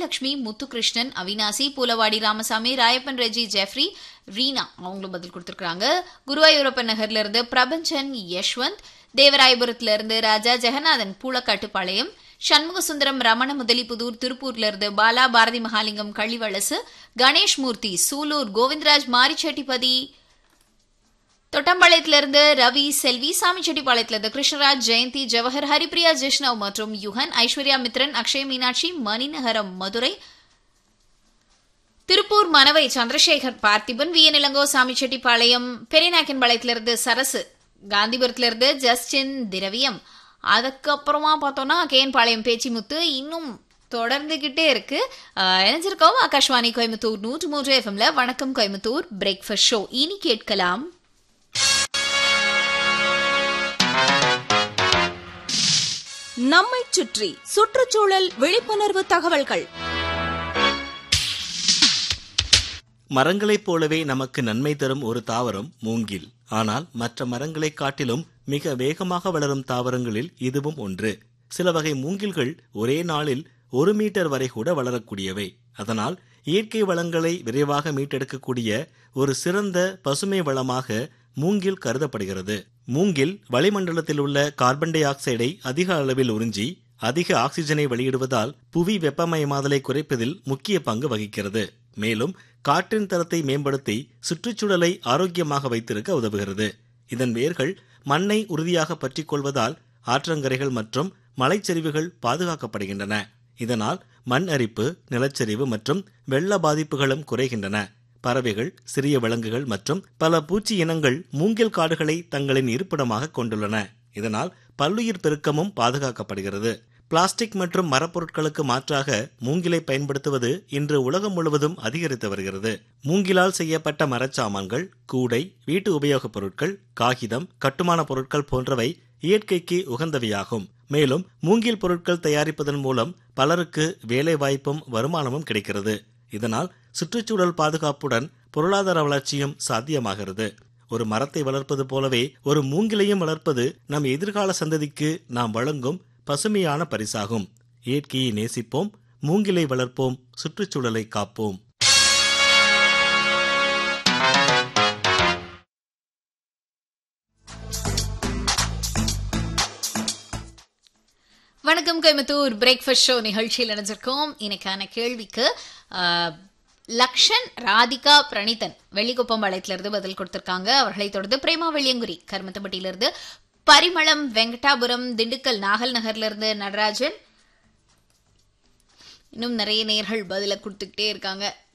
Dhanalakshmi Muthukrishnan Avinashi Poolavadi Ramasamy Rayappan Reji Jeffrey Reena அவங்களும் பதில் கொடுத்திருக்காங்க குருவாயூரப்பன் நகர்ல இருந்து பிரபஞ்சன் யஷ்வந்த் தேவராயபுரத்துல இருந்து ராஜா ஜெகநாதன் பூளக்காட்டுப்பாளையம் சண்முக சுந்தரம் ரமண முதலிபுதூர் திருப்பூர்ல இருந்து பாலா பாரதி மகாலிங்கம் கள்ளிவளசு கணேஷ் மூர்த்தி சூலூர் கோவிந்தராஜ் மாரிச்செட்டிபதி தொட்டம்பாளையத்திலிருந்து ரவி செல்வி சாமிச்செட்டிப்பாளையத்திலிருந்து கிருஷ்ணராஜ் ஜெயந்தி ஜவஹர் ஹரிப்ரியா ஜெஷ்னவ் மற்றும் யுகன் ஐஸ்வர்யா மித்ரன் அக்ஷய் மீனாட்சி மணிநகரம் மதுரை திருப்பூர் மனவை சந்திரசேகர் பார்த்திபன் வி என் இளங்கோ சாமிச்செட்டிப்பாளையம் பெரியநாயக்கன்பாளையத்திலிருந்து சரசு காந்திபுரத்திலிருந்து ஜஸ்டின் திரவியம் அதுக்கப்புறமா பார்த்தோம்னா கேன் பாளையம் பேச்சிமுத்து இன்னும் தொடர்ந்துகிட்டே இருக்கு ஆஹ், இணைஞ்சிருக்கோம் ஆகாஷ்வாணி கோயம்புத்தூர் நூற்று மூன்று எஃப்எம்ல வணக்கம் கோயம்புத்தூர் பிரேக்ஃபாஸ்ட் ஷோ இனி கேட்கலாம் நம்மைச் சுற்றி சுற்றுச்சூழல் விழிப்புணர்வு தகவல்கள் மரங்களைப் போலவே நமக்கு நன்மை தரும் ஒரு தாவரம் மூங்கில் ஆனால் மற்ற மரங்களைக் காட்டிலும் மிக வேகமாக வளரும் தாவரங்களில் இதுவும் ஒன்று சில வகை மூங்கில்கள் ஒரே நாளில் ஒரு மீட்டர் வரை கூட வளரக்கூடியவை அதனால் இயற்கை வளங்களை விரைவாக மீட்டெடுக்கக்கூடிய ஒரு சிறந்த பசுமை வளமாக மூங்கில் கருதப்படுகிறது மூங்கில் வளிமண்டலத்தில் உள்ள கார்பன் டை ஆக்சைடை அதிக அளவில் உறிஞ்சி அதிக ஆக்சிஜனை வெளியிடுவதால் புவி வெப்பமயமாதலை குறைப்பதில் முக்கிய பங்கு வகிக்கிறது மேலும் காற்றின் தரத்தை மேம்படுத்தி சுற்றுச்சூழலை ஆரோக்கியமாக வைத்திருக்க உதவுகிறது இதன் வேர்கள் மண்ணை உறுதியாக பற்றிக் கொள்வதால் ஆற்றங்கரைகள் மற்றும் மலைச்சரிவுகள் பாதுகாக்கப்படுகின்றன இதனால் மண் அரிப்பு நிலச்சரிவு மற்றும் வெள்ள பாதிப்புகளும் குறைகின்றன பறவைகள் சிறிய விலங்குகள் மற்றும் பல பூச்சி இனங்கள் மூங்கில் காடுகளை தங்களின் இருப்பிடமாக கொண்டுள்ளன இதனால் பல்லுயிர் பெருக்கமும் பாதுகாக்கப்படுகிறது பிளாஸ்டிக் மற்றும் மரப்பொருட்களுக்கு மாற்றாக மூங்கிலை பயன்படுத்துவது இன்று உலகம் முழுவதும் அதிகரித்து வருகிறது மூங்கிலால் செய்யப்பட்ட மரச்சாமான்கள் கூடை வீட்டு உபயோகப் பொருட்கள் காகிதம் கட்டுமான பொருட்கள் போன்றவை இயற்கைக்கு உகந்தவையாகும் மேலும் மூங்கில் பொருட்கள் தயாரிப்பதன் மூலம் பலருக்கு வேலை வாய்ப்பும் வருமானமும் கிடைக்கிறது இதனால் சுற்றுச்சூழல் பாதுகாப்புடன் பொருளாதார வளர்ச்சியும் சாத்தியமாகிறது ஒரு மரத்தை வளர்ப்பது போலவே ஒரு மூங்கிலையும் வளர்ப்பது நம் எதிர்கால சந்ததிக்கு நாம் வழங்கும் பசுமையான பரிசாகும் இயற்கையை நேசிப்போம் மூங்கிலை வளர்ப்போம் சுற்றுச்சூழலை காப்போம் வணக்கம் கோயம்புத்தூர் பிரேக்ஃபாஸ்ட் ஷோ நிகழ்ச்சியில் இணைஞ்சிருக்கோம் இன்னைக்கான கேள்விக்கு ஆஹ், லக்ஷன் ராதிகா பிரணீதன் வெள்ளிக்குப்பம் பாளையத்திலிருந்து பதில் கொடுத்திருக்காங்க அவர்களை தொடர்ந்து பிரேமா வெள்ளியங்குடி கருமத்தம்பட்டியிலிருந்து பரிமளம் வெங்கடாபுரம் திண்டுக்கல் நாகல் நகர்ல இருந்து நடராஜன் இன்னும் நிறைய நேர்கள் பதில கொடுத்துக்கிட்டே இருக்காங்க